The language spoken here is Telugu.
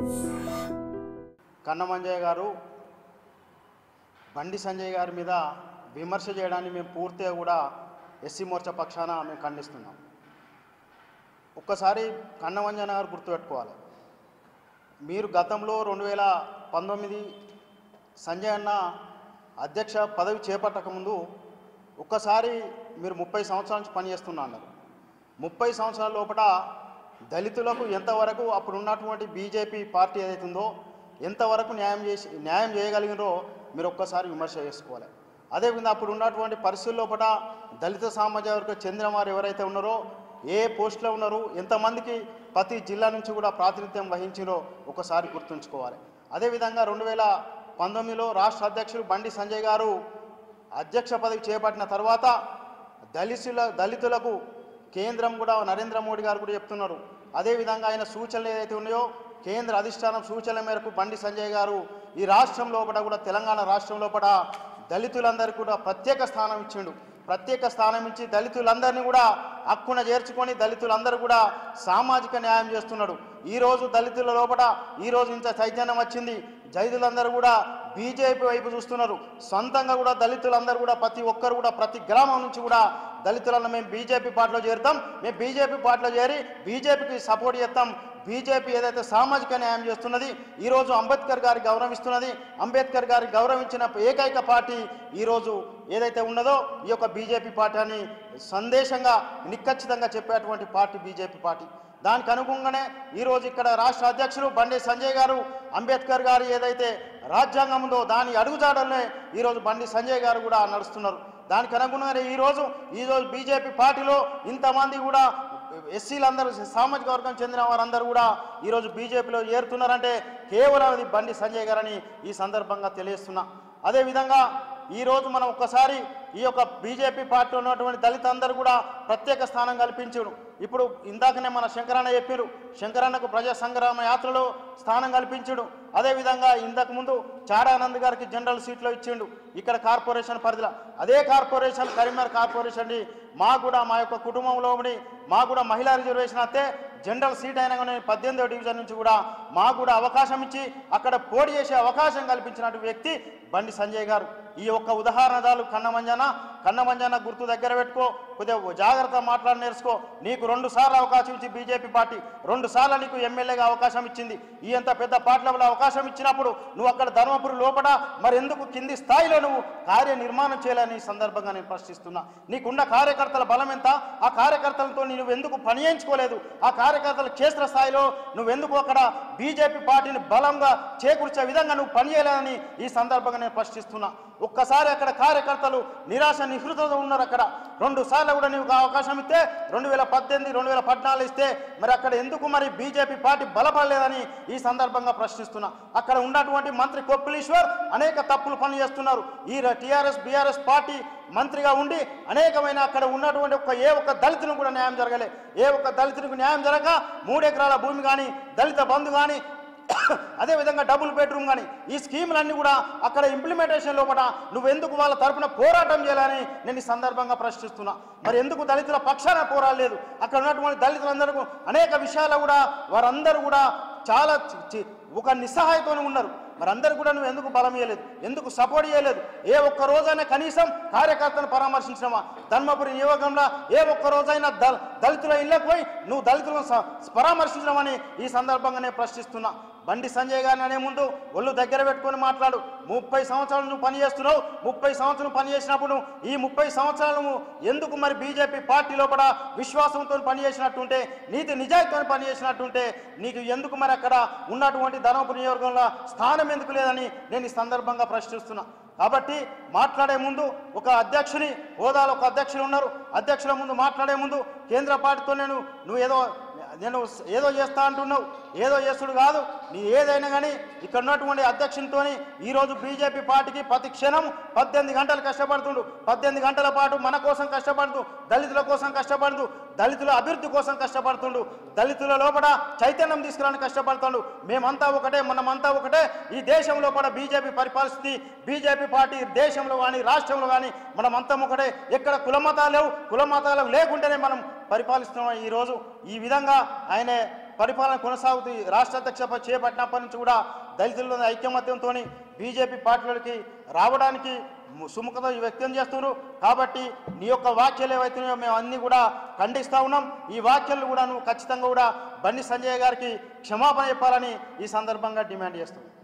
కన్నమంజయ్య గారు బండి సంజయ్ గారి మీద విమర్శ చేయడాన్ని మేము పూర్తిగా కూడా ఎస్సీ మోర్చా పక్షాన మేము ఖండిస్తున్నాం ఒక్కసారి కన్నమంజయ్య గారు గుర్తుపెట్టుకోవాలి మీరు గతంలో రెండు వేల పంతొమ్మిది సంజయ్ అన్న అధ్యక్ష పదవి చేపట్టక ముందు ఒక్కసారి మీరు ముప్పై సంవత్సరాల నుంచి పనిచేస్తున్నా అన్నారు ముప్పై సంవత్సరాల లోపల దళితులకు ఎంతవరకు అప్పుడు ఉన్నటువంటి బీజేపీ పార్టీ ఏదైతుందో ఎంతవరకు న్యాయం చేసి న్యాయం చేయగలిగినరో మీరు ఒక్కసారి విమర్శ చేసుకోవాలి అదేవిధంగా అప్పుడు ఉన్నటువంటి పరిస్థితుల లోపల దళిత సామాజిక వర్గ చెందిన వారు ఎవరైతే ఉన్నారో ఏ పోస్టులో ఉన్నారో ఎంతమందికి ప్రతి జిల్లా నుంచి కూడా ప్రాతినిధ్యం వహించిరో ఒకసారి గుర్తుంచుకోవాలి అదేవిధంగా రెండు వేల పంతొమ్మిదిలో రాష్ట్ర అధ్యక్షుడు బండి సంజయ్ గారు అధ్యక్ష పదవి చేపట్టిన తర్వాత దళితుల దళితులకు కేంద్రం కూడా నరేంద్ర మోడీ గారు కూడా చెప్తున్నారు అదేవిధంగా ఆయన సూచనలు ఏదైతే ఉన్నాయో కేంద్ర అధిష్టానం సూచనల మేరకు బండి సంజయ్ గారు ఈ రాష్ట్రం లోపల కూడా తెలంగాణ రాష్ట్రం లోపల దళితులందరికీ కూడా ప్రత్యేక స్థానం ఇచ్చిండు ప్రత్యేక స్థానం ఇచ్చి దళితులందరినీ కూడా హక్కున చేర్చుకొని దళితులందరూ కూడా సామాజిక న్యాయం చేస్తున్నాడు ఈరోజు దళితుల లోపల ఈరోజు ఇంత చైతన్యం వచ్చింది జైదులందరూ కూడా బీజేపీ వైపు చూస్తున్నారు సొంతంగా కూడా దళితులందరూ కూడా ప్రతి ఒక్కరు కూడా ప్రతి గ్రామం నుంచి కూడా దళితులను మేము బీజేపీ పార్టీలో చేరుతాం మేము బీజేపీ పార్టీలో చేరి బీజేపీకి సపోర్ట్ చేస్తాం బీజేపీ ఏదైతే సామాజిక న్యాయం చేస్తున్నది ఈరోజు అంబేద్కర్ గారి గౌరవిస్తున్నది అంబేద్కర్ గారి గౌరవించిన ఏకైక పార్టీ ఈరోజు ఏదైతే ఉన్నదో ఈ యొక్క బీజేపీ పార్టీ అని సందేశంగా నిక్కచ్చితంగా చెప్పేటువంటి పార్టీ బీజేపీ పార్టీ దానికి అనుగుణంగానే ఈరోజు ఇక్కడ రాష్ట్ర అధ్యక్షులు బండి సంజయ్ గారు అంబేద్కర్ గారు ఏదైతే రాజ్యాంగం ఉందో దాని అడుగుజాడల్నే ఈరోజు బండి సంజయ్ గారు కూడా నడుస్తున్నారు దానికి అనుగుణంగానే ఈరోజు ఈరోజు బీజేపీ పార్టీలో ఇంతమంది కూడా ఎస్సీలందరూ సామాజిక వర్గం చెందిన వారందరూ కూడా ఈరోజు బీజేపీలో చేరుతున్నారంటే కేవలం అది బండి సంజయ్ గారని ఈ సందర్భంగా తెలియస్తున్నా అదేవిధంగా ఈరోజు మనం ఒక్కసారి ఈ యొక్క బీజేపీ పార్టీలో ఉన్నటువంటి దళిత అందరూ కూడా ప్రత్యేక స్థానం కల్పించారు ఇప్పుడు ఇందాకనే మన శంకరన్న చెప్పారు శంకరన్నకు ప్రజా సంగ్రామ యాత్రలో స్థానం కల్పించాడు అదేవిధంగా ఇంతకు ముందు చాడానంద్ గారికి జనరల్ సీట్లో ఇచ్చిండు ఇక్కడ కార్పొరేషన్ పరిధిలో అదే కార్పొరేషన్ కరీంనగర్ కార్పొరేషన్ మా కూడా మా యొక్క కుటుంబంలో ఉండి మా కూడా మహిళా రిజర్వేషన్ అయితే జనరల్ సీట్ అయినా కానీ పద్దెనిమిదో డివిజన్ నుంచి కూడా మాకు కూడా అవకాశం ఇచ్చి అక్కడ పోటీ చేసే అవకాశం కల్పించినటువంటి వ్యక్తి బండి సంజయ్ గారు ఈ యొక్క ఉదాహరణదాలు కన్నమంజాన కన్నమంజాన గుర్తు దగ్గర పెట్టుకో కొద్దిగా జాగ్రత్త మాట్లాడి నేర్చుకో నీకు రెండు సార్లు అవకాశం ఇచ్చి బీజేపీ పార్టీ రెండు సార్లు నీకు ఎమ్మెల్యేగా అవకాశం ఇచ్చింది ఈ అంత పెద్ద పార్టీలలో అవకాశం ఇచ్చినప్పుడు నువ్వు అక్కడ ధర్మపురి లోపల మరి ఎందుకు కింది స్థాయిలో నువ్వు కార్యనిర్మాణం చేయాలని ఈ సందర్భంగా నేను ప్రశ్నిస్తున్నా నీకున్న కార్యకర్తల బలం ఎంత ఆ కార్యకర్తలతో నువ్వు ఎందుకు పని చేయించుకోలేదు ఆ కార్యకర్తల క్షేత్ర స్థాయిలో నువ్వెందుకు అక్కడ బీజేపీ పార్టీని బలంగా చేకూర్చే విధంగా నువ్వు పనిచేయాలని ఈ సందర్భంగా నేను ప్రశ్నిస్తున్నా ఒక్కసారి అక్కడ కార్యకర్తలు నిరాశ నిహృతతో ఉన్నారు అక్కడ రెండు సార్లు కూడా నీకు అవకాశం ఇస్తే రెండు వేల పద్దెనిమిది రెండు వేల పద్నాలుగు ఇస్తే మరి అక్కడ ఎందుకు మరి బీజేపీ పార్టీ బలపడలేదని ఈ సందర్భంగా ప్రశ్నిస్తున్నా అక్కడ ఉన్నటువంటి మంత్రి కొప్పులీశ్వర్ అనేక తప్పులు పనులు చేస్తున్నారు ఈ టీఆర్ఎస్ బీఆర్ఎస్ పార్టీ మంత్రిగా ఉండి అనేకమైన అక్కడ ఉన్నటువంటి ఒక్క ఏ ఒక్క దళితునికి కూడా న్యాయం జరగలే ఏ ఒక్క దళితునికి న్యాయం జరగక మూడెకరాల భూమి కానీ దళిత బంధు కానీ అదేవిధంగా డబుల్ బెడ్రూమ్ కానీ ఈ స్కీములన్నీ కూడా అక్కడ ఇంప్లిమెంటేషన్ లోపల నువ్వెందుకు వాళ్ళ తరపున పోరాటం చేయాలని నేను ఈ సందర్భంగా ప్రశ్నిస్తున్నా మరి ఎందుకు దళితుల పక్షాన పోరాడలేదు అక్కడ ఉన్నటువంటి దళితులందరూ అనేక విషయాలు కూడా వారందరూ కూడా చాలా చి- చి- ఒక నిస్సహాయతో ఉన్నారు మరి అందరు కూడా నువ్వు ఎందుకు బలం ఇవ్వలేదు ఎందుకు సపోర్ట్ చేయలేదు ఏ ఒక్క రోజైనా కనీసం కార్యకర్తను పరామర్శించినవా ధర్మపురి నియోగంలో ఏ ఒక్క రోజైనా దళ దళితుల ఇళ్ళకు పోయి నువ్వు దళితులను స- పరామర్శించమని ఈ సందర్భంగా నేను ప్రశ్నిస్తున్నా బండి సంజయ్ గారిని అనే ముందు ఒళ్ళు దగ్గర పెట్టుకొని మాట్లాడు ముప్పై సంవత్సరాలు నువ్వు పని చేస్తున్నావు ముప్పై సంవత్సరాలు పని చేసినప్పుడు ఈ ముప్పై సంవత్సరాలు నువ్వు ఎందుకు మరి బీజేపీ పార్టీ లోపల విశ్వాసంతో పని చేసినట్టుంటే నీతి నిజాయితీతో పని చేసినట్టుంటే నీకు ఎందుకు మరి అక్కడ ఉన్నటువంటి ధర్మపురి నియోజకవర్గంలో స్థానం ఎందుకు లేదని నేను ఈ సందర్భంగా ప్రశ్నిస్తున్నా కాబట్టి మాట్లాడే ముందు ఒక అధ్యక్షుని హోదాలో ఒక అధ్యక్షులు ఉన్నారు అధ్యక్షుల ముందు మాట్లాడే ముందు కేంద్ర పార్టీతో నేను నువ్వు ఏదో నేను ఏదో చేస్తా అంటున్నావు ఏదో చేసుడు కాదు నీ ఏదైనా కానీ ఇక్కడ ఉన్నటువంటి అధ్యక్షునితో ఈరోజు బీజేపీ పార్టీకి ప్రతి క్షణం పద్దెనిమిది గంటలు కష్టపడుతుండు పద్దెనిమిది గంటల పాటు మన కోసం కష్టపడుతూ దళితుల కోసం కష్టపడుతూ దళితుల అభివృద్ధి కోసం కష్టపడుతుండు దళితుల లోపల చైతన్యం తీసుకురావడానికి కష్టపడుతుండు మేమంతా ఒకటే మనమంతా ఒకటే ఈ దేశంలో కూడా బీజేపీ పరిపాలిస్తుంది బీజేపీ పార్టీ దేశంలో కానీ రాష్ట్రంలో కానీ మనమంతా ఒకటే ఎక్కడ కులమతాలు లేవు కులమతాలు లేకుంటేనే మనం పరిపాలిస్తున్నాం ఈరోజు ఈ విధంగా ఆయన పరిపాలన కొనసాగుతుంది రాష్ట్ర అధ్యక్ష పదవి చేపట్టినప్పటి నుంచి కూడా దళితుల ఐక్యమత్యంతో బీజేపీ పార్టీలకి రావడానికి ము- సుముఖత వ్యక్తం చేస్తున్నారు కాబట్టి నీ యొక్క వ్యాఖ్యలు ఏవైతున్నాయో మేము అన్నీ కూడా ఖండిస్తూ ఉన్నాం ఈ వ్యాఖ్యలు కూడా నువ్వు ఖచ్చితంగా కూడా బండి సంజయ్ గారికి క్షమాపణ చెప్పాలని ఈ సందర్భంగా డిమాండ్ చేస్తున్నాం